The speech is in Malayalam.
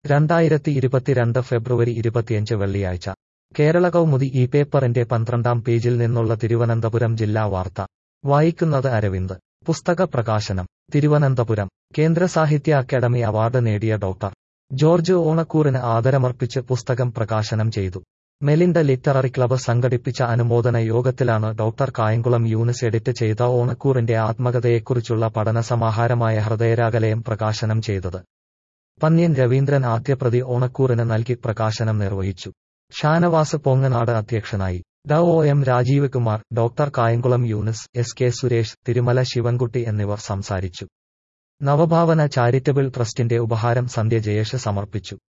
രണ്ടായിരത്തി ഇരുപത്തിരണ്ട് ഫെബ്രുവരി ഇരുപത്തിയഞ്ച് വെള്ളിയാഴ്ച കേരള കൗമുദി ഈ പേപ്പറിന്റെ പന്ത്രണ്ടാം പേജിൽ നിന്നുള്ള തിരുവനന്തപുരം ജില്ലാ വാർത്ത വായിക്കുന്നത് അരവിന്ദ് പുസ്തക പ്രകാശനം തിരുവനന്തപുരം കേന്ദ്ര സാഹിത്യ അക്കാദമി അവാർഡ് നേടിയ ഡോക്ടർ ജോർജ് ഓണക്കൂറിന് ആദരമർപ്പിച്ച് പുസ്തകം പ്രകാശനം ചെയ്തു മെലിൻഡ ലിറ്റററി ക്ലബ്ബ് സംഘടിപ്പിച്ച അനുമോദന യോഗത്തിലാണ് ഡോക്ടർ കായംകുളം യൂണിസ് എഡിറ്റ് ചെയ്ത ഓണക്കൂറിന്റെ ആത്മകഥയെക്കുറിച്ചുള്ള പഠന സമാഹാരമായ ഹൃദയരാഗലയം പ്രകാശനം ചെയ്തത് പന്ന്യൻ രവീന്ദ്രൻ ആദ്യപ്രതി ഓണക്കൂറിന് നൽകി പ്രകാശനം നിർവഹിച്ചു ഷാനവാസ് പൊങ്ങനാട് അധ്യക്ഷനായി ഡ O M Rajeev Kumar doctor Kayamkulam Younis S K Suresh Thirumala Sivankutty എന്നിവർ സംസാരിച്ചു നവഭാവന ചാരിറ്റബിൾ ട്രസ്റ്റിന്റെ ഉപഹാരം സന്ധ്യ ജയേഷ് സമർപ്പിച്ചു